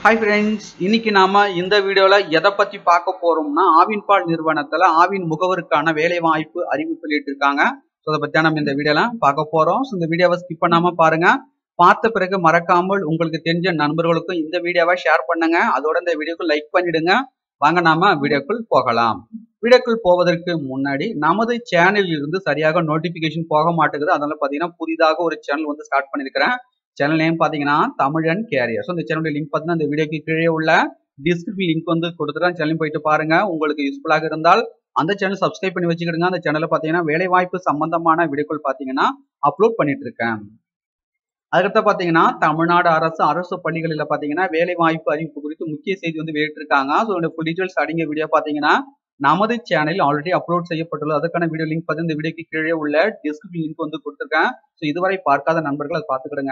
hi friends இன்னைக்கு நாம இந்த வீடியோல எதை பத்தி பார்க்க போறோம்னா ஆவின்பால் நிறுவனத்துல ஆவின் முகவருக்கான வேலை வாய்ப்பு அறிவிப்பு வெளியிட்டிருக்காங்க ஸோ அதை பத்தி நம்ம இந்த வீடியோல பார்க்க போறோம் ஸோ இந்த வீடியோவை ஸ்கிப் பண்ணாம பாருங்க பார்த்த பிறகு மறக்காமல் உங்களுக்கு தெரிஞ்ச நண்பர்களுக்கும் இந்த வீடியோவை ஷேர் பண்ணுங்க அதோட இந்த வீடியோக்கு லைக் பண்ணிடுங்க வாங்க நாம வீடியோக்குள் போகலாம் வீடியோக்குள் போவதற்கு முன்னாடி நமது சேனலில் இருந்து சரியாக நோட்டிபிகேஷன் போக மாட்டேங்குது அதனால பாத்தீங்கன்னா புதிதாக ஒரு சேனல் வந்து ஸ்டார்ட் பண்ணிருக்கிறேன் சேனல் நேம் பாத்தீங்கன்னா தமிழன் கேரியர் ஸோ இந்த சேனலுடைய லிங்க் பார்த்தீங்கன்னா இந்த வீடியோக்கு கீழே உள்ள டிஸ்கிரிப்ஷன் லிங்க் வந்து கொடுத்துறேன் சேனல் போயிட்டு பாருங்க உங்களுக்கு யூஸ்ஃபுல்லாக இருந்தால் அந்த சேனல் சப்ஸ்கிரைப் பண்ணி வச்சுக்கிடுங்க அந்த சேனல்ல பாத்தீங்கன்னா வேலை வாய்ப்பு சம்பந்தமான வீடியோக்கள் பாத்தீங்கன்னா அப்லோட் பண்ணிட்டு இருக்கேன் அதுக்கடுத்து பாத்தீங்கன்னா தமிழ்நாடு அரசு அரசு பள்ளிகளில் பாத்தீங்கன்னா வேலை வாய்ப்பு அறிவிப்பு குறித்து முக்கிய செய்தி வந்து வெளியிட்டிருக்காங்க ஸோ இந்த ஃபுல் டீடைல்ஸ் அடங்கிய வீடியோ பாத்தீங்கன்னா நமது சேனலில் ஆல்ரெடி அப்லோட் செய்யப்பட்டுள்ளது அதுக்கான வீடியோ லிங்க் பார்த்து இந்த வீடியோக்கு கீழே உள்ள டிஸ்கிரிப்ஷன் லிங்க் வந்து கொடுத்துருக்கேன் ஸோ இதுவரை பார்க்காத நண்பர்கள் அதை பார்த்துக்கிடுங்க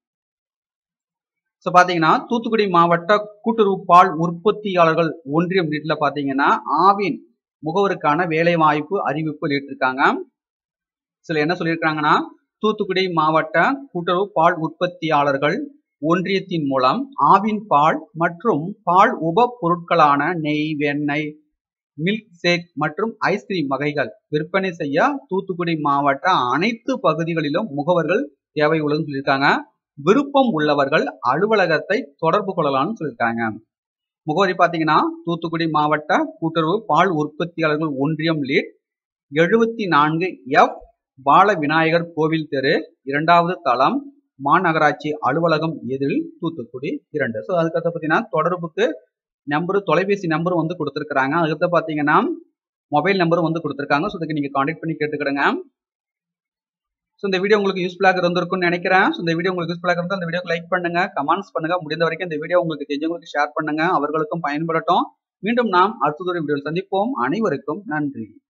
ஸோ பார்த்தீங்கன்னா தூத்துக்குடி மாவட்ட கூட்டுறவு பால் உற்பத்தியாளர்கள் ஒன்றியம் வீட்டில் பார்த்தீங்கன்னா ஆவின் முகவருக்கான வேலை வாய்ப்பு அறிவிப்பு வெளியிட்டிருக்காங்க சில என்ன சொல்லியிருக்காங்கன்னா தூத்துக்குடி மாவட்ட கூட்டுறவு பால் உற்பத்தியாளர்கள் ஒன்றியத்தின் மூலம் ஆவின் பால் மற்றும் பால் உப பொருட்களான நெய் வெண்ணெய் மில்க் ஷேக் மற்றும் ஐஸ்கிரீம் வகைகள் விற்பனை செய்ய தூத்துக்குடி மாவட்ட அனைத்து பகுதிகளிலும் முகவர்கள் தேவை உள்ளதுன்னு சொல்லியிருக்காங்க விருப்பம் உள்ளவர்கள் அலுவலகத்தை தொடர்பு கொள்ளலாம்னு சொல்லியிருக்காங்க முகவரி பார்த்தீங்கன்னா தூத்துக்குடி மாவட்ட கூட்டுறவு பால் உற்பத்தியாளர்கள் ஒன்றியம் லீட் எழுபத்தி நான்கு எஃப் பால விநாயகர் கோவில் தெரு இரண்டாவது தளம் மாநகராட்சி அலுவலகம் எதிரில் தூத்துக்குடி இரண்டு ஸோ அதுக்கடுத்து பார்த்தீங்கன்னா தொடர்புக்கு நம்பரு தொலைபேசி நம்பரும் வந்து கொடுத்துருக்குறாங்க அதுக்கடுத்து பார்த்தீங்கன்னா மொபைல் நம்பரும் வந்து கொடுத்துருக்காங்க ஸோ இதுக்கு நீங்கள் காண்டாக்ட் பண்ணி கேட்டுக்கிடுங்க ஸோ இந்த வீடியோ உங்களுக்கு யூஸ்ஃபுல்லாக இருந்திருக்கும்னு நினைக்கிறேன் ஸோ இந்த வீடியோ உங்களுக்கு யூஸ்ஃபுல்லாக இருந்தால் இந்த வீடியோக்கு லைக் பண்ணுங்க கமெண்ட்ஸ் பண்ணுங்க முடிந்த வரைக்கும் இந்த வீடியோ உங்களுக்கு தெரிஞ்சவங்களுக்கு ஷேர் பண்ணுங்க அவர்களுக்கும் பயன்படட்டும் மீண்டும் நாம் அடுத்ததொரு வீடியோவில் சந்திப்போம் அனைவருக்கும் நன்றி